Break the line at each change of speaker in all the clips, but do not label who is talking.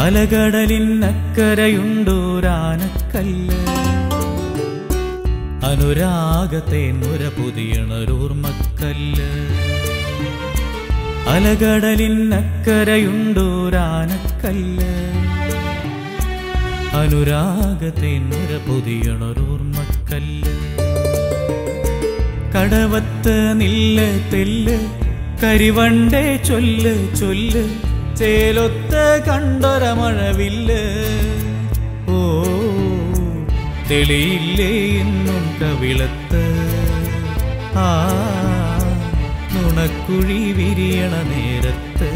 അലകടലിനക്കരയുണ്ടോരാനക്കല്ല് അനുരാഗത്തെ നുര പുതിയണരൂർമക്കല്ല് അലകടലിനക്കരയുണ്ടോരാനക്കല്ല് അനുരാഗത്തെ നുര പുതിയണരൂർമക്കല്ല് കടവത്ത് നില്ല് തെല്ല് കരിവണ്ടേ ചൊല്ല് ചൊല്ല് ചേലൊത്ത് കണ്ടൊര മഴവില്ല് ഓ തെളിയില്ലേ എന്നും കവിളത്ത് ആ നുണക്കുഴി വിരിയണ നേരത്ത്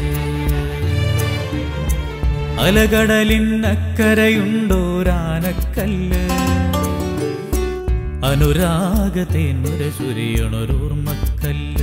അലകടലിനക്കരയുണ്ടോരാനക്കല്ല് അനുരാഗത്തേന്നുര ചുരിയണൊരോർമ്മക്കല്ല്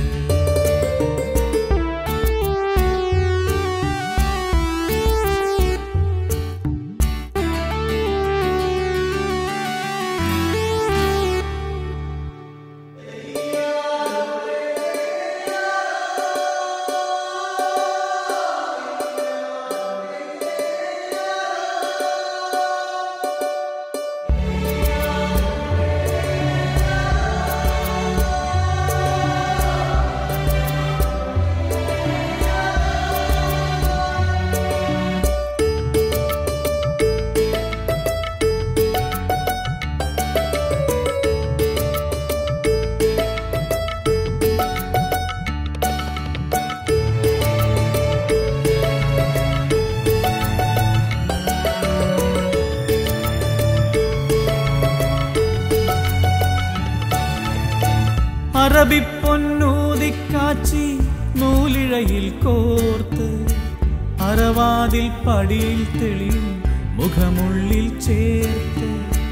അറബിപ്പൊന്നൂതിക്കാച്ചി നൂലിഴയിൽ കോർത്ത് അറവാതിൽ പടിയിൽ തെളിയും മുഖമുള്ളിൽ ചേർത്ത്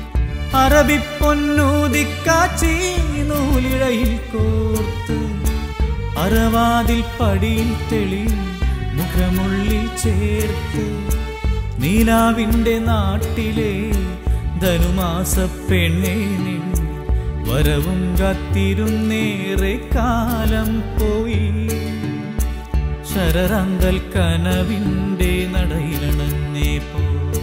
അറബിപ്പൊന്നൂതിക്കാച്ചി നൂലിഴയിൽ കോർത്ത് അറവാതിൽ പടിയിൽ തെളിയും മുഖമുള്ളിൽ ചേർത്ത് നീലാവിൻ്റെ നാട്ടിലെ ധനുമാസ പെണ്ണേ നിൻ വരവും കാത്തിരുന്നേറെ കാലം പോയി ശരറങ്കൽ കനവിൻ്റെ നടയിലണഞ്ഞേ പോ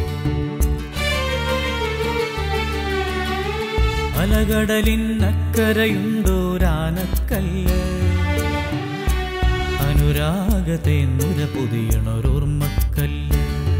അലകടലിനക്കരയുണ്ടോരാനക്കല്ല് അനുരാഗത്തെ നുര പുതിയണൊരോർമ്മക്കല്ല്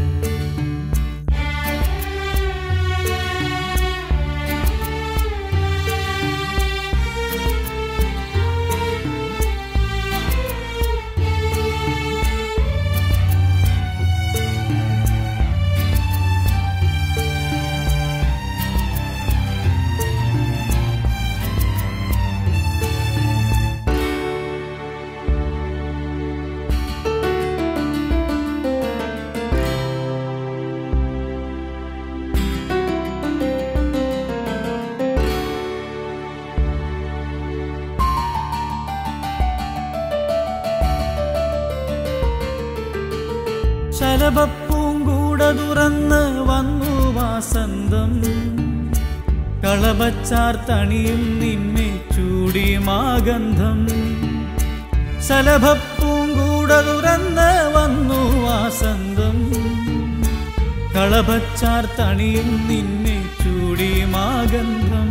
ശലഭപ്പൂങ്കൂട തുറന്ന് വന്നു വാസന്തം കളവച്ചാർ തണിയും നിന്നെ ചൂടി മാഗന്ധം ശലഭപ്പൂങ്കൂട തുറന്ന് വന്നു വാസന്തം കളഭച്ചാർ തണിയും നിന്നെ ചൂടി മാഗന്ധം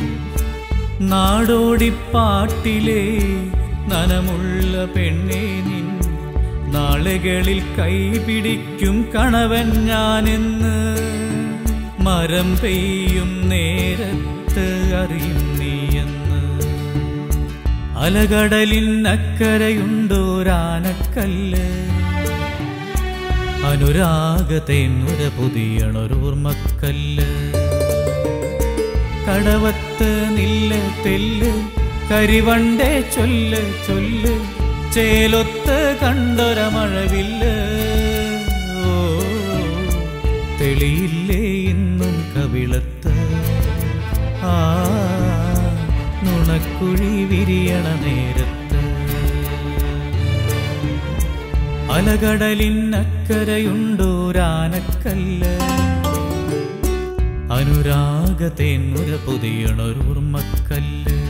നാടോടിപ്പാട്ടിലെ നനമുള്ള പെണ്ണേ നിൻ നാളുകളിൽ കൈപിടിക്കും കണവൻ ഞാനെന്ന് മരം പെയ്യും നേരത്ത് അറിയും നീയെന്ന് അലകടലിനക്കരയുണ്ടോരാനക്കല്ല് അനുരാഗത്തേന്നുര പുതിയണൊരോർമ്മക്കല്ല് കടവത്ത് നില്ല് തെല്ല് കരിവണ്ടേ ചൊല്ല് ചൊല്ല് ചേലൊത്ത് കണ്ടൊര മഴവില്ല് ഓ തെളിയില്ലേ ഇന്നും കവിളത്ത് ആ നുണക്കുഴി വിരിയണ നേരത്ത് അലകടലിനക്കരയുണ്ടോരാനക്കല്ല് അനുരാഗത്തേന്നുര പുതിയണൊരോർമ്മക്കല്ല്